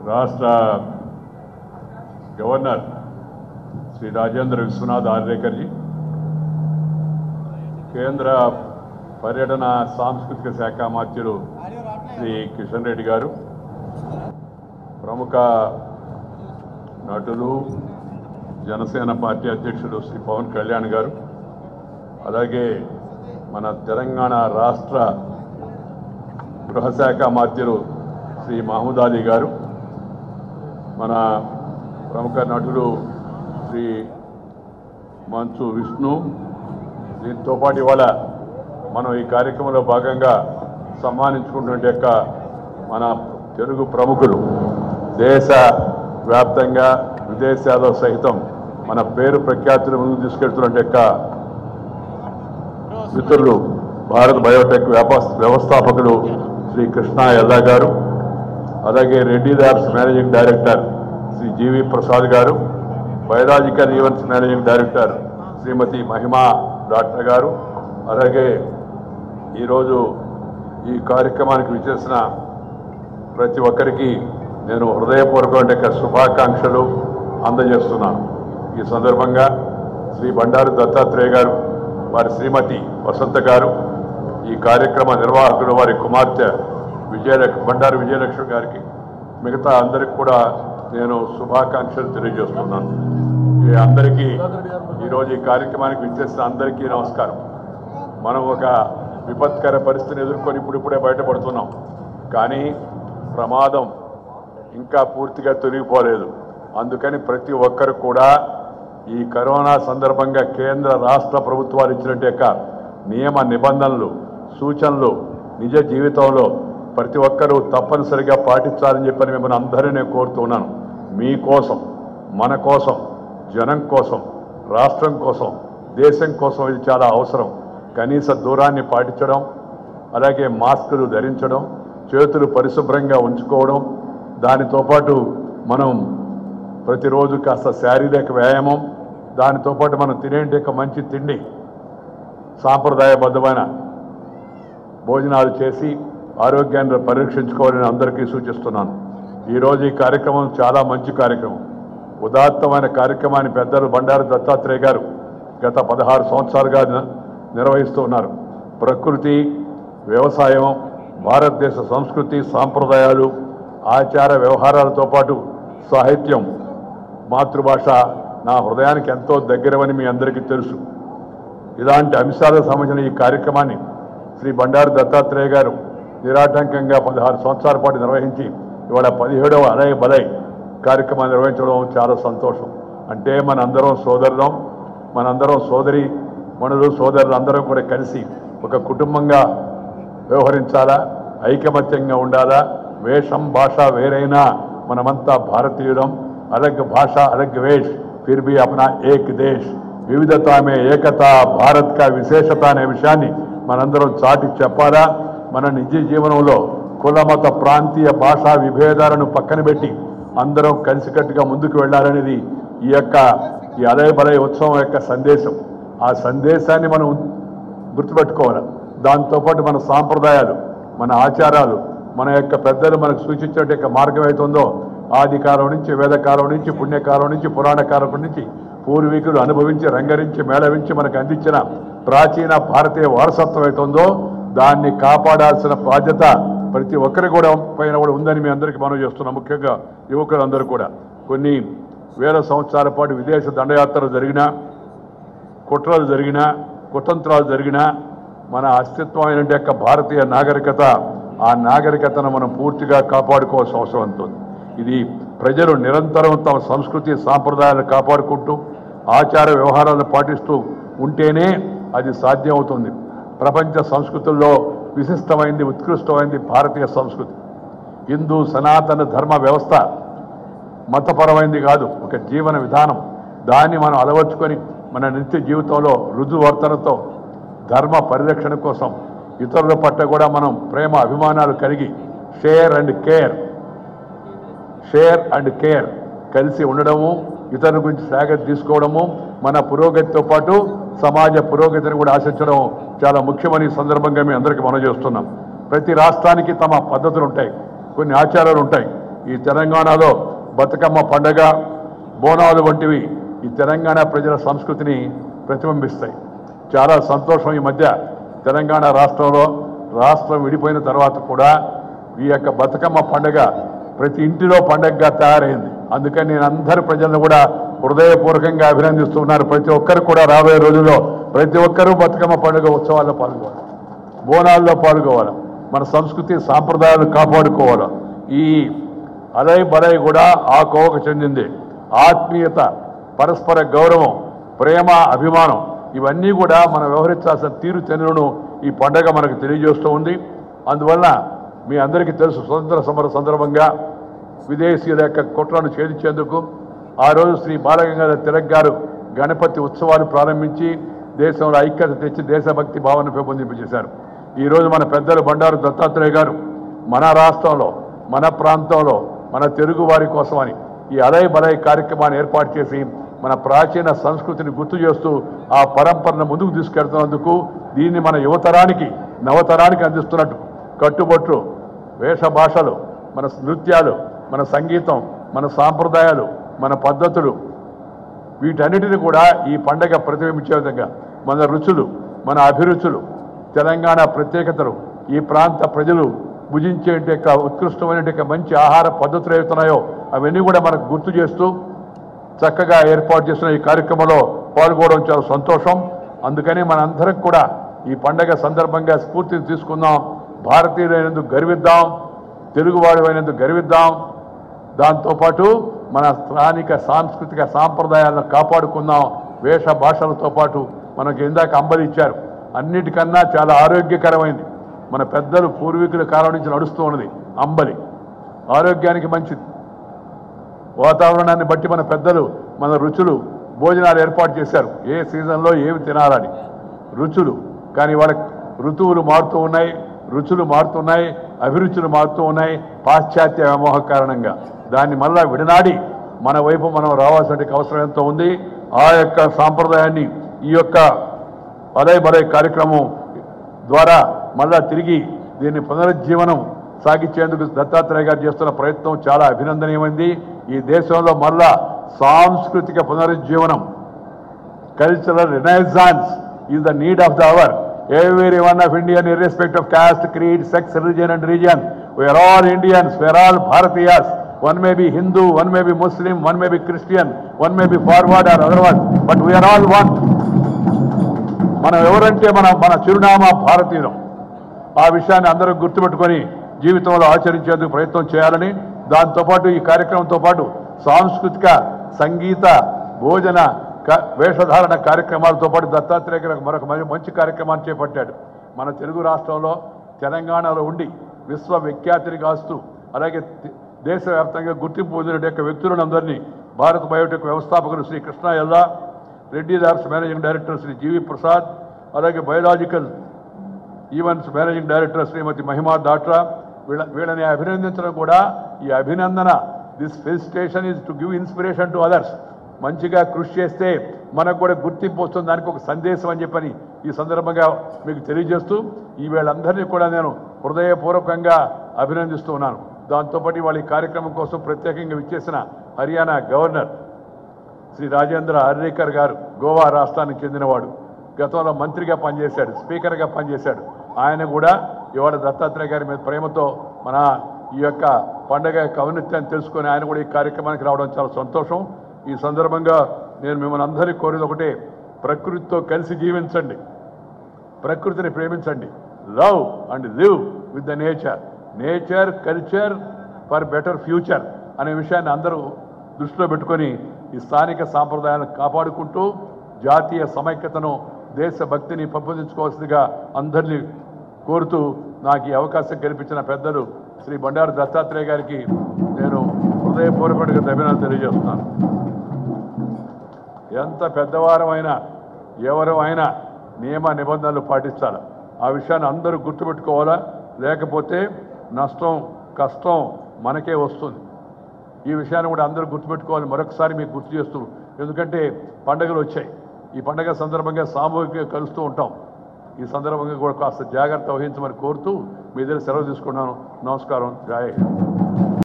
రాష్ట్ర గవర్నర్ శ్రీ రాజేంద్ర విశ్వనాథ్ ఆర్రేకర్జీ కేంద్ర పర్యటన సాంస్కృతిక శాఖ మంత్రులు శ్రీ కిషన్ రెడ్డి గారు ప్రముఖ నటులు జనసేన పార్టీ అధ్యక్షుడు శ్రీ పవన్ కళ్యాణ్ గారు అలాగే మన తెలంగాణ రాష్ట్ర గృహశాఖ మాత్యులు శ్రీ మహమూద్ అలీ గారు మన ప్రముఖ నటుడు శ్రీ మంచు విష్ణు దీంతో పాటు ఇవాళ మనం ఈ కార్యక్రమంలో భాగంగా సన్మానించుకున్నటువంటి యొక్క మన తెలుగు ప్రముఖులు దేశ వ్యాప్తంగా విదేశాల్లో సహితం మన పేరు ప్రఖ్యాతులు ముందుకు తీసుకెళ్తున్న యొక్క మిత్రులు భారత్ బయోటెక్ వ్యాప- వ్యవస్థాపకులు శ్రీ కృష్ణ ఎల్లా గారు అలాగే Reddy labs managing director Shri G V Prasad గారు biological events managing director Shrimati Mahima doctor గారు అలాగే ఈరోజు ఈ కార్యక్రమానికి విచ్చేసిన ప్రతి ఒక్కరికి నేను హృదయపూర్వకమైన యొక్క శుభాకాంక్షలు అందజేస్తున్నాను ఈ సందర్భంగా శ్రీ బండారు దత్తాత్రేయ గారు వారి శ్రీమతి వసంత గారు ఈ కార్యక్రమ నిర్వాహకుడు వారి కుమార్తె విజయలక్ష్మి బండారు విజయలక్ష్మి గారికి మిగతా అందరికి కూడా నేను శుభాకాంక్షలు తెలియజేస్తున్నాను ఈ అందరికీ ఈరోజు ఈ కార్యక్రమానికి విచ్చేసిన అందరికీ నమస్కారం మనం ఒక విపత్కర పరిస్థితిని ఎదుర్కొని ఇప్పుడిప్పుడే బయటపడుతున్నాం కానీ ప్రమాదం ఇంకా పూర్తిగా తొలగిపోలేదు అందుకని ప్రతి ఒక్కరు కూడా ఈ కరోనా సందర్భంగా కేంద్ర రాష్ట్ర ప్రభుత్వాలు ఇచ్చినట్టు యొక్క నియమ నిబంధనలు సూచనలు నిజ జీవితంలో ప్రతి ఒక్కరూ తప్పనిసరిగా పాటించాలని చెప్పని మిమ్మల్ని అందరినీ నేను కోరుతున్నాను మీకోసం మన కోసం జనం కోసం రాష్ట్రం కోసం దేశం కోసం ఇది చాలా అవసరం కనీస దూరాన్ని పాటించడం అలాగే మాస్కులు ధరించడం చేతులు పరిశుభ్రంగా ఉంచుకోవడం దానితో పాటు మనం ప్రతిరోజు కాస్త శారీరక వ్యాయామం దానితో పాటు మనం తినేంటి యొక్క మంచి తిండి సాంప్రదాయబద్ధమైన భోజనాలు చేసి ఆరోగ్యాన్ని పరీక్షించుకోవాలని అందరికీ సూచిస్తున్నాను ఈరోజు ఈ కార్యక్రమం చాలా మంచి కార్యక్రమం ఉదాత్తమైన కార్యక్రమాన్ని పెద్దలు బండారు దత్తాత్రేయ గారు గత పదహారు సంవత్సరాలుగా ని- నిర్వహిస్తూ ఉన్నారు ప్రకృతి వ్యవసాయం భారతదేశ సంస్కృతి సాంప్రదాయాలు ఆచార వ్యవహారాలతో పాటు సాహిత్యం మాతృభాష నా హృదయానికి ఎంతో దగ్గరవని మీ అందరికీ తెలుసు ఇలాంటి అంశాలకు సంబంధించిన ఈ కార్యక్రమాన్ని శ్రీ బండారు దత్తాత్రేయ గారు నిరాటంకంగా పదహారు సంవత్సరాల పాటు నిర్వహించి ఇవాళ పదిహేడవ అలయ బలై కార్యక్రమాన్ని నిర్వహించడం చాలా సంతోషం అంటే మనందరం సోదరులం మనందరం సోదరి మనులు సోదరులు అందరం కూడా కలిసి ఒక కుటుంబంగా వ్యవహరించాలా ఐకమత్యంగా ఉండాలా వేషం భాష వేరైనా మనమంతా భారతీయులం అలగ్ భాష అలగ్ వేష్ ఫిర్ భీ అప్నా ఏక్ దేశ్ వివిధత మే ఏకత భారత్ కా విశేషత అనే విషయాన్ని మనందరం చాటి చెప్పాలా మన నిజ జీవనంలో కుల మత ప్రాంతీయ భాషా విభేదాలను పక్కన పెట్టి అందరం కలిసికట్టుగా ముందుకు వెళ్ళాలనేది ఈ యొక్క ఈ అలయ బలయ ఉత్సవం యొక్క సందేశం ఆ సందేశాన్ని మనం గుర్తుపెట్టుకోవాలి దాంతోపాటు మన సాంప్రదాయాలు మన ఆచారాలు మన యొక్క పెద్దలు మనకు సూచించే యొక్క మార్గం అవుతుందో ఆది కాలం నుంచి వేదకాలం నుంచి పుణ్యకాలం నుంచి పురాణ కాలం నుంచి పూర్వీకులు అనుభవించి రంగరించి మేళవించి మనకు అందించిన ప్రాచీన భారతీయ వారసత్వం అవుతుందో దాన్ని కాపాడాల్సిన బాధ్యత ప్రతి ఒక్కరి కూడా పైన కూడా ఉందని మీ అందరికీ మనం చేస్తున్నాం ముఖ్యంగా యువకులందరూ కూడా కొన్ని వేల సంవత్సరాల పాటు విదేశ దండయాత్రలు జరిగినా కుట్రలు జరిగినా కుతంత్రాలు జరిగినా మన అస్తిత్వమైన యొక్క భారతీయ నాగరికత ఆ నాగరికతను మనం పూర్తిగా కాపాడుకోవాల్సిన అవసరం ఉంటుంది ఇది ప్రజలు నిరంతరం తమ సంస్కృతి సాంప్రదాయాలను కాపాడుకుంటూ ఆచార వ్యవహారాలను పాటిస్తూ ఉంటేనే అది సాధ్యం అవుతుంది ప్రపంచ సంస్కృతుల్లో విశిష్టమైంది ఉత్కృష్టమైంది భారతీయ సంస్కృతి హిందూ సనాతన ధర్మ వ్యవస్థ మతపరమైంది కాదు ఒక జీవన విధానం దాన్ని మనం అలవర్చుకొని మన నిత్య జీవితంలో రుజువర్తనతో ధర్మ పరిరక్షణ కోసం ఇతరుల పట్ల కూడా మనం ప్రేమ అభిమానాలు కలిగి share and care share and care కలిసి ఉండడము ఇతరుల గురించి శ్లాఘ తీసుకోవడము మన పురోగతితో పాటు సమాజ పురోగతిని కూడా ఆశించడం చాలా ముఖ్యమని ఈ సందర్భంగా మీ అందరికీ మనం చేస్తున్నాం ప్రతి రాష్ట్రానికి తమ పద్ధతులు ఉంటాయి కొన్ని ఆచారాలు ఉంటాయి ఈ తెలంగాణలో బతుకమ్మ పండగ బోనాలు వంటివి ఈ తెలంగాణ ప్రజల సంస్కృతిని ప్రతిబింబిస్తాయి చాలా సంతోషం ఈ మధ్య తెలంగాణ రాష్ట్రంలో రాష్ట్రం విడిపోయిన తర్వాత కూడా ఈ యొక్క బతుకమ్మ పండగ ప్రతి ఇంటిలో పండగగా తయారైంది అందుకని నేను అందరి ప్రజలను కూడా హృదయపూర్వకంగా అభినందిస్తున్నాను ప్రతి ఒక్కరు కూడా రాబోయే రోజుల్లో ప్రతి ఒక్కరూ బతుకమ్మ పండుగ ఉత్సవాల్లో పాల్గొవాలి బోనాల్లో పాల్గొవాలి మన సంస్కృతి సాంప్రదాయాలు కాపాడుకోవాలి ఈ అలై బలై కూడా ఆ కోవకు చెందింది ఆత్మీయత పరస్పర గౌరవం ప్రేమ అభిమానం ఇవన్నీ కూడా మనం వ్యవహరించాల్సిన తీరు తెన్నులను ఈ పండగ మనకు తెలియజేస్తూ ఉంది అందువలన మీ అందరికీ తెలుసు స్వతంత్ర సమర సందర్భంగా విదేశీయుల యొక్క కుట్రను ఛేదించేందుకు ఆ రోజు శ్రీ బాలగంగాధర తిలక్ గారు గణపతి ఉత్సవాలు ప్రారంభించి దేశంలో ఐక్యత తెచ్చి దేశభక్తి భావన పెంపొందింపజేశారు ఈ రోజు మన పెద్దలు బండారు దత్తాత్రేయ గారు మన రాష్ట్రంలో మన ప్రాంతంలో మన తెలుగు వారి కోసమని ఈ అలై బలై కార్యక్రమాన్ని ఏర్పాటు చేసి మన ప్రాచీన సంస్కృతిని గుర్తు చేస్తూ ఆ పరంపరను ముందుకు తీసుకెళ్తున్నందుకు దీన్ని మన యువతరానికి నవతరానికి అందిస్తున్నట్టు కట్టుబొట్లు వేష భాషలు మన నృత్యాలు మన సంగీతం మన సాంప్రదాయాలు మన పద్ధతులు వీటన్నిటిని కూడా ఈ పండగ ప్రతిబింబించే విధంగా మన రుచులు మన అభిరుచులు తెలంగాణ ప్రత్యేకతలు ఈ ప్రాంత ప్రజలు భుజించే యొక్క ఉత్కృష్టమైన యొక్క మంచి ఆహార పద్ధతులు ఏవైతున్నాయో అవన్నీ కూడా మనకు గుర్తు చేస్తూ చక్కగా ఏర్పాటు చేసిన ఈ కార్యక్రమంలో పాల్గొనడం చాలా సంతోషం అందుకని మనందరం కూడా ఈ పండగ సందర్భంగా స్ఫూర్తిని తీసుకుందాం భారతీయులైనందుకు గర్విద్దాం తెలుగువాడు గర్విద్దాం దాంతోపాటు మన స్థానిక సాంస్కృతిక సాంప్రదాయాలను కాపాడుకుందాం వేష భాషలతో పాటు మనకు ఇందాక అంబలి ఇచ్చారు అన్నిటికన్నా చాలా ఆరోగ్యకరమైంది మన పెద్దలు పూర్వీకుల కాలం నుంచి నడుస్తూ ఉన్నది అంబలి ఆరోగ్యానికి మంచిది వాతావరణాన్ని బట్టి మన పెద్దలు మన రుచులు భోజనాలు ఏర్పాటు చేశారు ఏ సీజన్లో ఏమి తినాలని రుచులు కానీ వాళ్ళ ఋతువులు మారుతూ ఉన్నాయి రుచులు మారుతున్నాయి అభిరుచులు మారుతూ ఉన్నాయి పాశ్చాత్య వ్యామోహ కారణంగా దాన్ని మళ్ళా విడనాడి మన వైపు మనం రావాల్సిన అవసరం ఎంతో ఉంది ఆ యొక్క సాంప్రదాయాన్ని ఈ యొక్క అలై బలై కార్యక్రమం ద్వారా మళ్ళా తిరిగి దీన్ని పునరుజ్జీవనం సాగించేందుకు దత్తాత్రేయ గారు చేస్తున్న ప్రయత్నం చాలా అభినందనీయమైంది ఈ దేశంలో మళ్ళా సాంస్కృతిక పునరుజ్జీవనం cultural renaissance is the need of the hour. Every one of Indian, irrespective of caste, creed, sex, religion and region, we are all Indians, we are all Bharatiyas. One may be Hindu, one may be Muslim, one may be Christian, one may be forward or otherwise, but we are all one. మనం ఎవరంటే మన మన చిరునామా భారతీయులం ఆ విషయాన్ని అందరూ గుర్తుపెట్టుకొని జీవితంలో ఆచరించేందుకు ప్రయత్నం చేయాలని దాంతోపాటు ఈ కార్యక్రమంతో పాటు సాంస్కృతిక సంగీత భోజన క- వేషధారణ కార్యక్రమాలతో పాటు దత్తాత్రేయ గారు మరొక మరి- మంచి కార్యక్రమాన్ని చేపట్టాడు మన తెలుగు రాష్ట్రంలో తెలంగాణలో ఉండి విశ్వ విఖ్యాతిని కాస్తూ అలాగే తి- దేశవ్యాప్తంగా గుర్తింపు పొందిన యొక్క వ్యక్తులను అందరినీ భారత్ బయోటెక్ వ్యవస్థాపకులు Shri Krishna Ella Reddy labs managing director Shri G V Prasad అలాగే biological events managing director Shrimati Mahima Datla వీళ్ళ వీళ్ళని అభినందించడం కూడా ఈ అభినందన this felicitation is to give inspiration to others మంచిగా కృషి చేస్తే మనకు కూడా గుర్తింపు వస్తుంది దానికి ఒక సందేశం అని చెప్పని ఈ సందర్భంగా మీకు తెలియజేస్తూ ఈ వీళ్ళందరినీ కూడా నేను హృదయపూర్వకంగా అభినందిస్తూ ఉన్నాను దాంతోపాటు వాళ్ళ ఈ కార్యక్రమం కోసం ప్రత్యేకంగా విచ్చేసిన హర్యానా గవర్నర్ శ్రీ రాజేంద్ర అర్రేకర్ గారు గోవా రాష్ట్రానికి చెందినవాడు గతంలో మంత్రిగా పనిచేశాడు స్పీకర్గా పనిచేశాడు ఆయన కూడా ఇవాళ దత్తాత్రేయ గారి మీద ప్రేమతో మన ఈ యొక్క పండగ యొక్క ఔన్నత్యాన్ని తెలుసుకొని ఆయన కూడా ఈ కార్యక్రమానికి రావడం చాలా సంతోషం ఈ సందర్భంగా నేను మిమ్మల్ని అందరినీ కోరేది ఒకటే ప్రకృతితో కలిసి జీవించండి ప్రకృతిని ప్రేమించండి love and live with the nature nature culture for better future అనే విషయాన్ని అందరూ దృష్టిలో పెట్టుకొని ఈ స్థానిక సాంప్రదాయాలను కాపాడుకుంటూ జాతీయ సమైక్యతను దేశభక్తిని పెంపొందించుకోవాల్సిందిగా అందరినీ కోరుతూ నాకు ఈ అవకాశం కల్పించిన పెద్దలు శ్రీ బండారు దత్తాత్రేయ గారికి నేను హృదయపూర్వకంగా అభినందనలు తెలియజేస్తున్నాను ఎంత పెద్దవారమైనా ఎవరు అయినా నియమ నిబంధనలు పాటించాలి ఆ విషయాన్ని అందరూ గుర్తుపెట్టుకోవాలా లేకపోతే నష్టం కష్టం మనకే వస్తుంది ఈ విషయాన్ని కూడా అందరూ గుర్తుపెట్టుకోవాలి మరొకసారి మీకు గుర్తు చేస్తూ ఎందుకంటే పండుగలు వచ్చాయి ఈ పండుగ సందర్భంగా సామూహికంగా కలుస్తూ ఉంటాం ఈ సందర్భంగా కూడా కాస్త జాగ్రత్త వహించమని కోరుతూ మీ దగ్గర సెలవు తీసుకున్నాను నమస్కారం జై హింద్